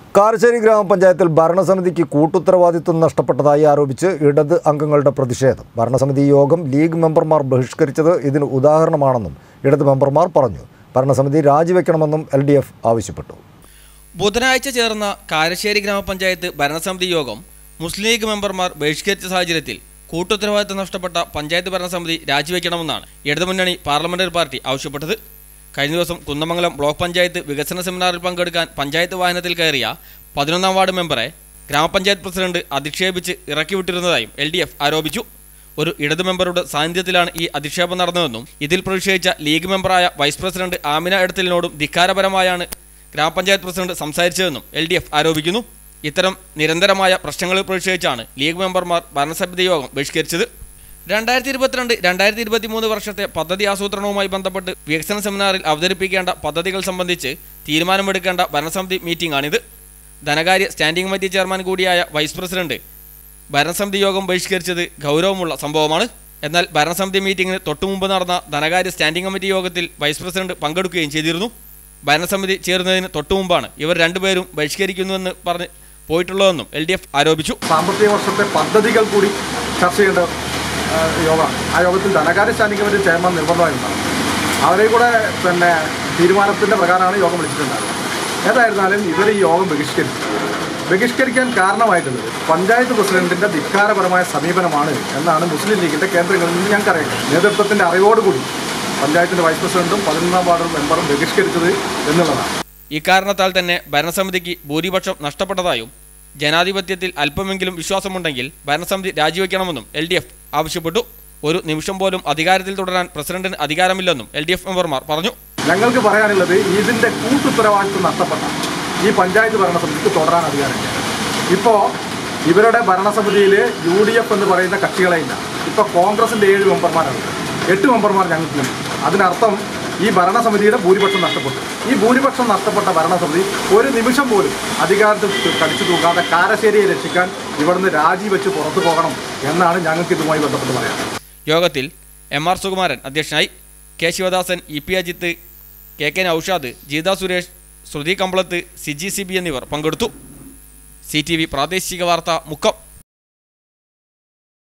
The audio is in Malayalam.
കാരശ്ശേരി ഗ്രാമപഞ്ചായത്തിൽ ഭരണസമിതിക്ക് കൂട്ടുത്തരവാദിത്വം നഷ്ടപ്പെട്ടതായി ആരോപിച്ച് ഇടത് അംഗങ്ങളുടെ പ്രതിഷേധം ഭരണസമിതി യോഗം ലീഗ് മെമ്പർമാർ ബഹിഷ്കരിച്ചത് ഇതിന് ഉദാഹരണമാണെന്നും ഇടത് മെമ്പർമാർ പറഞ്ഞു ഭരണസമിതി രാജിവെക്കണമെന്നും എൽ ഡി എഫ് ആവശ്യപ്പെട്ടു ബുധനാഴ്ച ചേർന്ന കാരശ്ശേരി ഗ്രാമപഞ്ചായത്ത് ഭരണസമിതി യോഗം മുസ്ലിം ലീഗ് മെമ്പർമാർ ബഹിഷ്കരിച്ച സാഹചര്യത്തിൽ കൂട്ടുത്തരവാദിത്തം നഷ്ടപ്പെട്ട പഞ്ചായത്ത് ഭരണസമിതി രാജിവെക്കണമെന്നാണ് ഇടതുമുന്നണി പാർലമെന്ററി പാർട്ടി ആവശ്യപ്പെട്ടത് കഴിഞ്ഞ ദിവസം കുന്നമംഗലം ബ്ലോക്ക് പഞ്ചായത്ത് വികസന സെമിനാറിൽ പങ്കെടുക്കാൻ പഞ്ചായത്ത് വാഹനത്തിൽ കയറിയ പതിനൊന്നാം വാർഡ് മെമ്പറെ ഗ്രാമപഞ്ചായത്ത് പ്രസിഡന്റ് അധിക്ഷേപിച്ച് ഇറക്കിവിട്ടിരുന്നതായും എൽ ഡി എഫ് ആരോപിച്ചു ഒരു ഇടതു മെമ്പറുടെ സാന്നിധ്യത്തിലാണ് ഈ അധിക്ഷേപം നടന്നതെന്നും ഇതിൽ പ്രതിഷേധിച്ച ലീഗ് മെമ്പറായ വൈസ് പ്രസിഡന്റ് ആമിന എടത്തലിനോടും ധിക്കാരപരമായാണ് ഗ്രാമപഞ്ചായത്ത് പ്രസിഡന്റ് സംസാരിച്ചതെന്നും എൽ ഡി എഫ് ആരോപിക്കുന്നു ഇത്തരം നിരന്തരമായ പ്രശ്നങ്ങളിൽ പ്രതിഷേധിച്ചാണ് ലീഗ് മെമ്പർമാർ ഭരണസമിതി യോഗം ബഹിഷ്കരിച്ചത് രണ്ടായിരത്തി ഇരുപത്തിരണ്ട് രണ്ടായിരത്തി ഇരുപത്തി മൂന്ന് വർഷത്തെ പദ്ധതി ആസൂത്രണവുമായി ബന്ധപ്പെട്ട് വികസന സെമിനാറിൽ അവതരിപ്പിക്കേണ്ട പദ്ധതികൾ സംബന്ധിച്ച് തീരുമാനമെടുക്കേണ്ട ഭരണസമിതി മീറ്റിംഗാണിത് ധനകാര്യ സ്റ്റാൻഡിംഗ് കമ്മിറ്റി ചെയർമാൻ കൂടിയായ വൈസ് പ്രസിഡന്റ് ഭരണസമിതി യോഗം ബഹിഷ്കരിച്ചത് ഗൗരവമുള്ള സംഭവമാണ് എന്നാൽ ഭരണസമിതി മീറ്റിംഗിന് തൊട്ടുമുമ്പ് നടന്ന ധനകാര്യ സ്റ്റാൻഡിംഗ് കമ്മിറ്റി യോഗത്തിൽ വൈസ് പ്രസിഡന്റ് പങ്കെടുക്കുകയും ചെയ്തിരുന്നു ഭരണസമിതി ചേരുന്നതിന് തൊട്ടുമുമ്പാണ് ഇവർ രണ്ടുപേരും ബഹിഷ്കരിക്കുന്നുവെന്ന് പറഞ്ഞ് പോയിട്ടുള്ളതെന്നും എൽ ഡി എഫ് ആരോപിച്ചു സാമ്പത്തിക വർഷത്തെ പദ്ധതികൾ കൂടി ചർച്ച ചെയ്യേണ്ട ആ, യോഗമാണ് ആ യോഗത്തിൽ ധനകാര്യ സ്റ്റാൻഡിംഗ് കമ്മിറ്റി ചെയർമാൻ നിർബന്ധമായിട്ടുണ്ടാകും അവരെ കൂടെ പിന്നെ തീരുമാനത്തിൻ്റെ പ്രകാരമാണ് യോഗം വിളിച്ചിട്ടുണ്ടാകുന്നത് ഏതായിരുന്നാലും ഇവർ ഈ യോഗം ബഹിഷ്കരിച്ചു ബഹിഷ്കരിക്കാൻ കാരണമായിട്ടുള്ളത് പഞ്ചായത്ത് പ്രസിഡന്റിന്റെ ധിക്കാരപരമായ സമീപനമാണ് എന്നാണ് മുസ്ലിം ലീഗിന്റെ കേന്ദ്രങ്ങളിൽ നിന്ന് ഞങ്ങൾക്കറിയാം നേതൃത്വത്തിന്റെ അറിവോടുകൂടി പഞ്ചായത്തിന്റെ വൈസ് പ്രസിഡന്റും പതിനൊന്നാം വാർഡ് മെമ്പറും ബഹിഷ്കരിച്ചത് എന്നുള്ളതാണ് ഇക്കാരണത്താൽ തന്നെ ഭരണസമിതിക്ക് ഭൂരിപക്ഷം നഷ്ടപ്പെട്ടതായും ജനാധിപത്യത്തിൽ അല്പമെങ്കിലും വിശ്വാസമുണ്ടെങ്കിൽ ഭരണസമിതി രാജിവെക്കണമെന്നും എൽ ഡി എഫ് ആവശ്യപ്പെട്ടു ഒരു നിമിഷം പോലും അധികാരത്തിൽ തുടരാൻ പ്രസിഡന്റിന് അധികാരമില്ലെന്നും എൽ ഡി എഫ് മെമ്പർമാർ പറഞ്ഞു ഞങ്ങൾക്ക് പറയാനുള്ളത് ഇതിന്റെ കൂട്ടുത്തരവാദിത്വം നഷ്ടപ്പെട്ട ഈ പഞ്ചായത്ത് ഭരണസമിതിക്ക് തുടരാൻ അധികാരമില്ല ഇപ്പോൾ ഇവരുടെ ഭരണസമിതിയിൽ യു ഡി എഫ് എന്ന് പറയുന്ന കക്ഷികളെ ഇല്ല ഇപ്പോൾ കോൺഗ്രസിന്റെ ഏഴ് മെമ്പർമാരാണ് എട്ട് മെമ്പർമാർ ഞങ്ങൾക്കുണ്ട് അതിനർത്ഥം ഈ ഭരണസമിതിയുടെ ഭൂരിപക്ഷം നഷ്ടപ്പെട്ടു ഈ ഭൂരിപക്ഷം നഷ്ടപ്പെട്ട ഭരണസമിതി ഒരു നിമിഷം പോലും അധികാരത്തിൽ കടിച്ചു തൂക്കാതെ കാരശ്ശേരിയെ രക്ഷിക്കാൻ ഇവിടുന്ന് രാജിവെച്ച് പുറത്തു പോകണം എന്നാണ് ഞങ്ങൾക്ക് ഇതുമായി ബന്ധപ്പെട്ട് പറയാനുള്ളത് യോഗത്തിൽ എം ആർ സുകുമാരൻ അധ്യക്ഷനായി K Sivadasan E P Ajith K K Noushad Geetha Suresh Shruthi Kambalath Siji C B എന്നിവർ പങ്കെടുത്തു സി ടി വി പ്രാദേശിക വാർത്ത മുക്കം